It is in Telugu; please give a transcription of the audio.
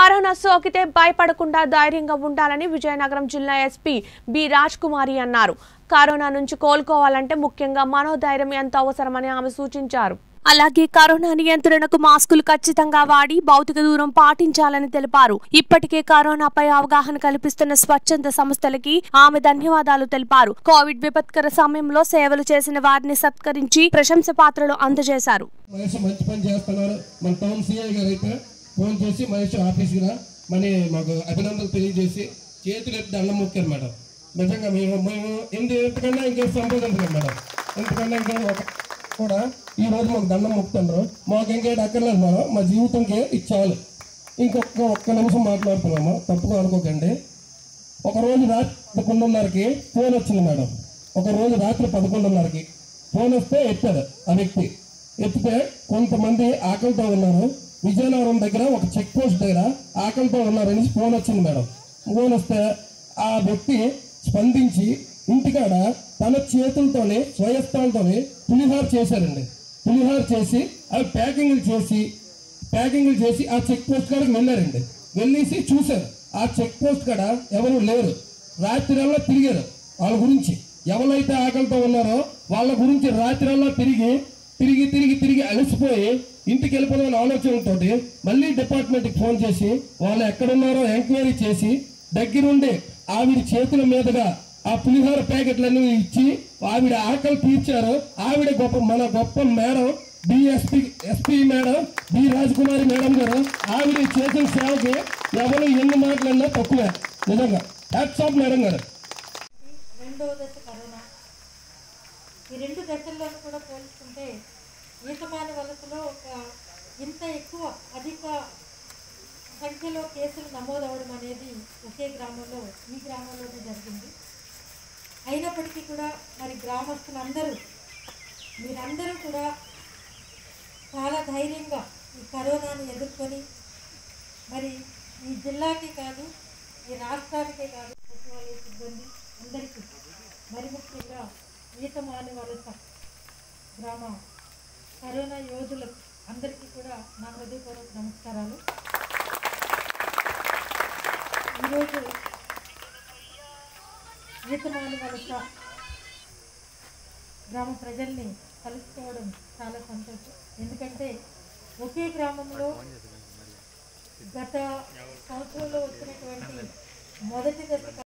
కరోనా సోకితే భయపడకుండా ధైర్యంగా ఉండాలని విజయనగరం జిల్లా ఎస్పీ బి రాజ్ కుమారి అన్నారు కరోనా నుంచి కోలుకోవాలంటే ముఖ్యంగా మనోధైర్యం ఎంత అవసరమని ఆమె సూచించారు అలాగే కరోనా నియంత్రణకు మాస్కులు ఖచ్చితంగా వాడి భౌతిక దూరం పాటించాలని తెలిపారు ఇప్పటికే కరోనాపై అవగాహన కల్పిస్తున్న స్వచ్ఛంద సంస్థలకి ఆమె ధన్యవాదాలు తెలిపారు కోవిడ్ విపత్కర సమయంలో సేవలు చేసిన వారిని సత్కరించి ప్రశంస పాత్రలు అందజేశారు మహేష్ మంచి పని చేస్తున్నారు మన టౌన్ సిఐ గారు అయితే ఫోన్ చేసి మహేష్ ఆఫీస్కి రా మని మాకు అభినందనలు తెలియజేసి చేతులు ఎత్తి దండం మొక్కారు మేడం నిజంగా మేము మేము ఎందు ఎంతకన్నా ఇంకేం సంపాదించలేదు మేడం ఎంతకన్నా ఇంకేం ఒక కూడా ఈ రోజు మాకు దండం మొక్కుతున్నారు మాకు ఇంకేటి అక్కర్లేదు మేడం మా జీవితంకి ఇది చాలు ఇంకొక ఒక్క నిమిషం మాట్లాడుతున్నాము తప్పుగా అనుకోకండి ఒక రోజు రాత్రి పదకొండున్నరకి ఫోన్ వచ్చింది మేడం ఒక రోజు రాత్రి పదకొండున్నరకి ఫోన్ వస్తే ఎత్తాడు ఆ వ్యక్తి ఎత్తితే కొంతమంది ఆకలితో ఉన్నారు విజయనగరం దగ్గర ఒక చెక్ పోస్ట్ దగ్గర ఆకలితో ఉన్నారని ఫోన్ వచ్చింది మేడం ఫోన్ వస్తే ఆ వ్యక్తి స్పందించి ఇంటికాడ తన చేతులతోనే స్వయస్థాలతోనే పులిహార చేశారండి పులిహార చేసి అవి ప్యాకింగ్లు చేసి ప్యాకింగ్లు చేసి ఆ చెక్ పోస్ట్ కాడికి వెళ్ళారండి వెళ్ళేసి చూశారు ఆ చెక్ పోస్ట్ కాడ ఎవరు లేరు రాత్రిరల్లా తిరిగారు వాళ్ళ గురించి ఎవరైతే ఆకలితో ఉన్నారో వాళ్ళ గురించి రాత్రిరల్లా తిరిగి తిరిగి తిరిగి తిరిగి అలసిపోయి ఇంటికి వెళ్ళిపోదామని ఆలోచనతో మళ్ళీ డిపార్ట్మెంట్కి ఫోన్ చేసి వాళ్ళు ఎక్కడున్నారో ఎంక్వైరీ చేసి దగ్గరుండి ఆవిడ చేతుల మీదుగా ఆ పులిహోర ప్యాకెట్లన్నీ ఇచ్చి ఆవిడ ఆకలి తీర్చారు ఆవిడ గొప్ప మన గొప్ప madam DSP SP madam B Rajakumari madam గారు ఆవిడ చేసిన సేవకి ఎవరు ఎన్ని మాటలన్నా తక్కువే నిజంగా హ్యాట్స్ ఆఫ్ మేడం గారు రెండవ దశ కరోనా ఈ రెండు దశల్లో కూడా పోల్చుకుంటే ఈతమాని వలసలో ఒక ఇంత ఎక్కువ అధిక సంఖ్యలో కేసులు నమోదవడం అనేది ఒకే గ్రామంలో ఈ గ్రామంలోనే జరిగింది అయినప్పటికీ కూడా మరి గ్రామస్తులందరూ మీరందరూ కూడా చాలా ధైర్యంగా ఈ కరోనాను ఎదుర్కొని మరి ఈ జిల్లాకి కాదు ఈ రాష్ట్రానికే కాదు సచివాలయ సిబ్బంది అందరికీ మరి ముఖ్యంగా ఈతమాని వలస గ్రామ కరోనా యోధులకు అందరికీ కూడా నా హృదయపూర్వక నమస్కారాలు ఈరోజు ఈతమాని వలస గ్రామ ప్రజల్ని కలుసుకోవడం చాలా సంతోషం ఎందుకంటే ఒకే గ్రామంలో గత సంవత్సరంలో వచ్చినటువంటి మొదటి దశ